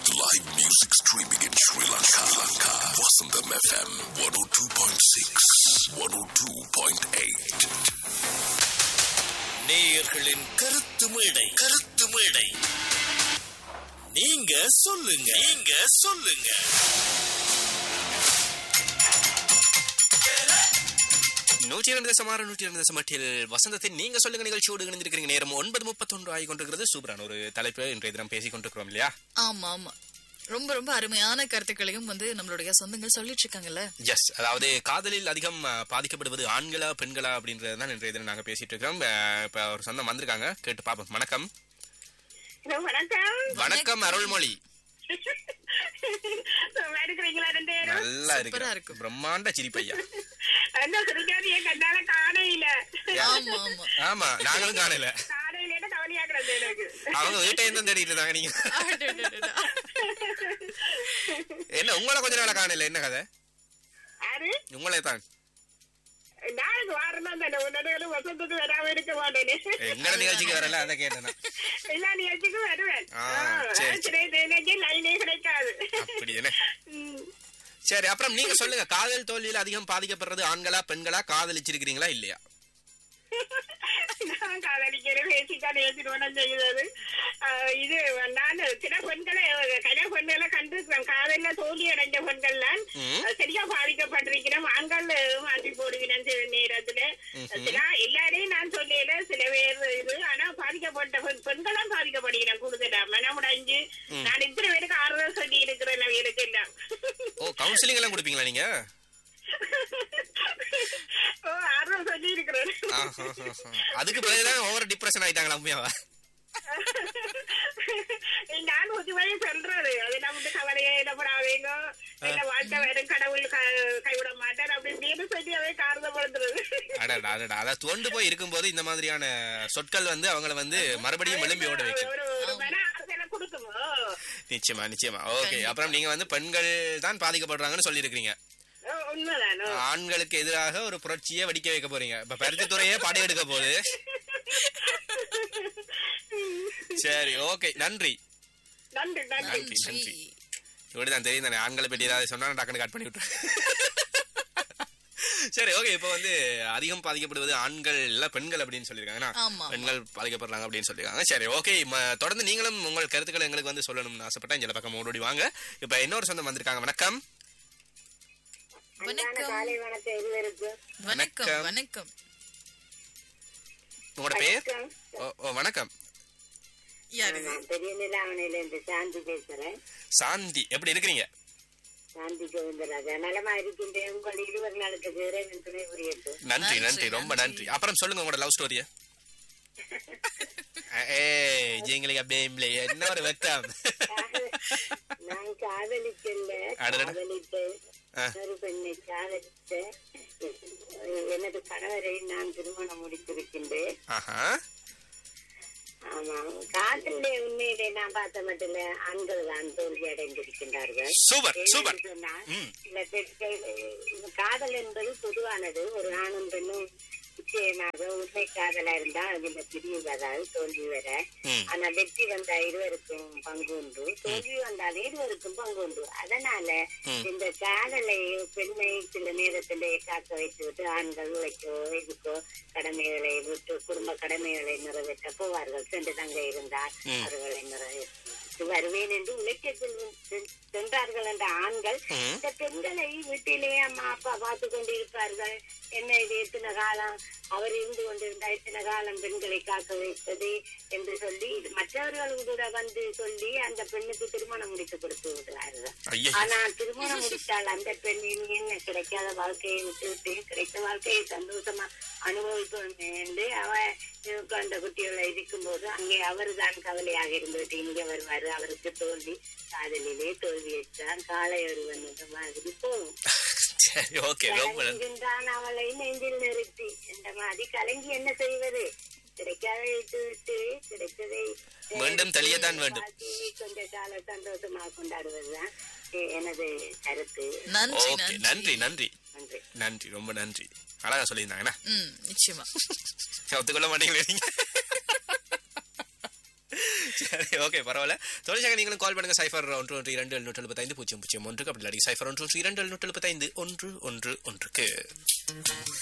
live music streaming in Sri Lanka. Sri Lanka. Vasantham FM 102.6, 102.8. நேயர்களின் கருத்து மேடை கருத்து மேடை நீங்க சொல்லுங்க நீங்க சொல்லுங்க நூற்றி இரண்டு தசம் ஆறு நூற்றி இரண்டு தசம் எட்டில் வசந்தத்தின் நீங்க சொல்லுங்க நிகழ்ச்சியோடு இணைந்திருக்கிறீங்க நேரம் ஒன்பது முப்பத்தொன்று ஆகி கொண்டிருக்கிறது சூப்பரான ஒரு தலைப்பு இன்றைய தினம் பேசிக் கொண்டிருக்கிறோம் இல்லையா ஆமா ஆமா ரொம்ப ரொம்ப அருமையான கருத்துக்களையும் வந்து நம்மளுடைய சொந்தங்கள் சொல்லிட்டு இருக்காங்கல்ல எஸ் அதாவது காதலில் அதிகம் அஹ், பாதிக்கப்படுவது ஆண்களா பெண்களா அப்படின்றது தான் இன்றைய தினம் நாங்க பேசிட்டு இருக்கிறோம் அஹ், இப்ப ஒரு சொந்தம் வந்திருக்காங்க கேட்டு பாப்போம் வணக்கம் ஹலோ, வணக்கம் வணக்கம் அருள்மொழி சும்மா இருக்கிறீங்களா ரெண்டு பேரும் நல்லா சூப்பரா இருக்கு இருக்கு. பிரம்மாண்ட சிரிப்பையா என்ன சிரிக்காதிய கண்டால காணையில ஆமா ஆமா ஆமா நாங்களும் காணல காணையில கவலையாக்குறது எனக்கு அவங்க வீட்டை இருந்தும் தேடிட்டு இருந்தாங்க நீங்க அடடடடா. என்ன உங்களை கொஞ்ச நாளா காணல என்ன கதை யாரு உங்களே தான் நாளைக்கு வாரணும் தானே உடனே வசந்தத்துக்கு வராம இருக்க மாட்டேனே எங்கட நிகழ்ச்சிக்கு வரல அதை கேட்டேன் நான். எல்லா நிகழ்ச்சிக்கும் வருவேன் ஆ, ஆ, சரி, சில நிகழ்ச்சி லைனே கிடைக்காது அப்படி என்ன ம். சரி அப்புறம் நீங்க சொல்லுங்க காதல் தோல்வியில அதிகம் பாதிக்கப்படுறது ஆண்களா பெண்களா காதலிச்சிருக்கிறீங்களா இல்லையா நான் காதலிக்கிறேன் பேசிக்கா நேசிடுவோம் செய்கிறது ஆஹ் இது நான் சில பெண்களை சில பெண்களை கண்டிருக்கிறேன் காதல்ல தோல்வி அடைஞ்ச பெண்கள்லாம் ம். சரியா பாதிக்கப்பட்டிருக்கிறேன் ஆண்கள் மாற்றி போடுகிறேன் சில நேரத்துல சில எல்லாரையும் நான் சொல்லல சில பேர் இது ஆனா பாதிக்கப்பட்ட பெண் பெண்களாம் பாதிக்கப்படுகிறேன் கூடுதலா மனமுடைஞ்சு நான் இத்தனை பேருக்கு ஆறுதல் சொல்லி இருக்கிறேன் அவங்களுக்கு எல்லாம் ஓ கவுன்சிலிங் எல்லாம் கொடுப்பீங்களா நீங்க ஓ ஆறுதல் சொல்லி இருக்கிறேன் ஆஹா, ஆஹா. அதுக்கு பிறகுதான் ஓவர் டிப்ரெஷன் ஆயிட்டாங்களா உண்மையாவா நான் உதவி சொல்றது அது நமக்கு கவலையே இடப்படாதீங்க என்ன வாழ்க்கை வெறும் கடவுள் க- கைவிட மாட்டார் அப்படி இப்படின்னு சொல்லி அவை காரணப்படுத்துறது அடடா அடடா அதை தோண்டு போய் இருக்கும்போது இந்த மாதிரியான சொற்கள் வந்து அவங்கள வந்து மறுபடியும் எழும்பி ஓட வைக்கும் ஒரு ஒரு மன ஆறுதலை கொடுக்குமோ நிச்சயமா நிச்சயமா ஓகே அப்புறம் நீங்க வந்து பெண்கள் தான் பாதிக்கப்படுறாங்கன்னு சொல்லியிருக்கீங்க ஓ, உண்மைதானோ ஆண்களுக்கு எதிராக ஒரு புரட்சியை வெடிக்க வைக்க போறீங்க இப்ப பருத்தி துறையே படையெடுக்க போகுது சரி ஓகே நன்றி நன்றி நன்றி நன்றி நன்றி இப்படிதான் தெரியும் தானே ஆண்களை பற்றி ஏதாவது சொன்னா நான் டக்குனு கட் பண்ணி விட்டுறேன் சரி ஓகே இப்போ வந்து அதிகம் பாதிக்கப்படுவது ஆண்கள் இல்ல பெண்கள் அப்படின்னு சொல்லியிருக்காங்கன்னா ஆமா. பெண்கள் பாதிக்கப்படுறாங்க அப்படின்னு சொல்லியிருக்காங்க சரி ஓகே தொடர்ந்து நீங்களும் உங்கள் கருத்துக்களை எங்களுக்கு வந்து சொல்லணும்னு ஆசைப்பட்டேன் இந்த பக்கம் ஓடி வாங்க இப்போ இன்னொரு சொந்தம் வந்திருக்காங்க வணக்கம் வணக்கம் காலை வணக்கம் இருவருக்கும் வணக்கம் வணக்கம். வணக்கம் உங்களோட பேர் ஓ ஓ வணக்கம் யாரு இது? நான் பெரிய நிலாவணையில இருந்து சாந்தி பேசுறேன் சாந்தி எப்படி இருக்கிறீங்க சாந்தி கோவிந்தராஜா நலமா இருக்கின்றேன் உங்கள் இருவர் நாளுக்கு இறைவன் துணை புரியட்டும் நன்றி நன்றி, நன்றி ரொம்ப நன்றி. நன்றி அப்புறம் சொல்லுங்க உங்களோட லவ் ஸ்டோரிய ஏய் ஜெயங்களுக்கு அப்படியே இல்லை. என்ன ஒரு வெக்கம் நான் காதலிக்கல அடடட. காதலித்தேன் ஆ. ஒரு பெண்ணை காதலித்த எனது கணவரை நான் திருமணம் முடித்திருக்கின்றேன் ஆஹா ஆமா காதலே உண்மையிலே நான் பார்த்த மட்டும் ஆண்கள் தான் தோல்வி அடைந்திருக்கின்றார்கள் சூப்பர் சூப்பர் ஏனென்று சொன்னால், ம். சில பெண்கள் அஹ், காதல் என்பது பொதுவானது ஒரு ஆணும் பெண்ணும் நிச்சயமாக உண்மை காதலா இருந்தா அதுல பிரிவு வராது தோல்வி வர ம். ஆனா வெற்றி வந்தா இருவருக்கும் பங்கு உண்டு தோல்வி வந்தால் இருவருக்கும் பங்கு உண்டு அதனால ம். இந்த காதலை பெண்ணை சில நேரத்திலே காக்க வைத்து விட்டு ஆண்கள் உழைக்கோ இதுக்கோ கடமைகளை விட்டு குடும்ப கடமைகளை நிறைவேற்ற போவார்கள் சென்று தங்க இருந்தால் ம். அவர்களை நிறைவேற்றி வருவேன் என்று உழைக்க செல்லும்- சென்- சென்றார்கள் என்ற ஆண்கள் ம். இந்த பெண்களை வீட்டிலே அம்மா அப்பா பார்த்து கொண்டிருப்பார்கள் என்ன இது எத்தனை காலம் அவர் இருந்து கொண்டிருந்தா எத்தனை காலம் பெண்களை காக்க வைத்தது என்று சொல்லி மற்றவர்களும் கூட வந்து சொல்லி அந்த பெண்ணுக்கு திருமணம் முடித்து கொடுத்து விடுவார்கள் ஐயா ஆனா திருமணம் முடித்தால் அந்த பெண் இனி என்ன கிடைக்காத வாழ்க்கையை விட்டு விட்டு கிடைத்த வாழ்க்கையை சந்தோஷமா அனுபவிக்கணும் என்று அவ இவருக்கு அந்த குட்டிகளை இருக்கும்போது அங்கே அவர் தான் கவலையாக இருந்துவிட்டு இங்கே வருவாரு அவருக்கு தோல்வி காதலிலே தோல்வியற்றான் காலை ஒருவன் என்ற மாதிரி போகும் சரி ஓகே ரொம்ப நன்றி. கலங்குகின்றான் அவளை நெஞ்சில் நிறுத்தி என்ற மாதிரி கலங்கி என்ன செய்வது கிடைக்காத விட்டு விட்டு கிடைத்ததை மீண்டும் தெளியத்தான் வேண்டும். வாழ்க்கையை கொஞ்ச கால சந்தோஷமாக கொண்டாடுவதுதான் எ- எனது கருத்து நன்றி ஓகே நன்றி நன்றி நன்றி நன்றி நன்றி ரொம்ப நன்றி அழகா சொல்லியிருந்தாங்கண்ணா ம் நிச்சயமா ஒத்துக்கொள்ள மாட்டீங்களே நீங்க சரி ஓகே பரவாயில்ல தொழிற்சாக நீங்களும் கால் பண்ணுங்க சைஃபர் ஒன்று ஒன்று இரண்டு எழுநூற்று எழுபத்தைந்து பூஜ்ஜியம் பூஜ்ஜியம் ஒன்றுக்கு அப்படி இல்லாட்டி சைஃபர் ஒன்று ஒன்று இரண்டு எழுநூற்று எழுபத்தைந்து ஒன்று ஒன்று ஒன்றுக்கு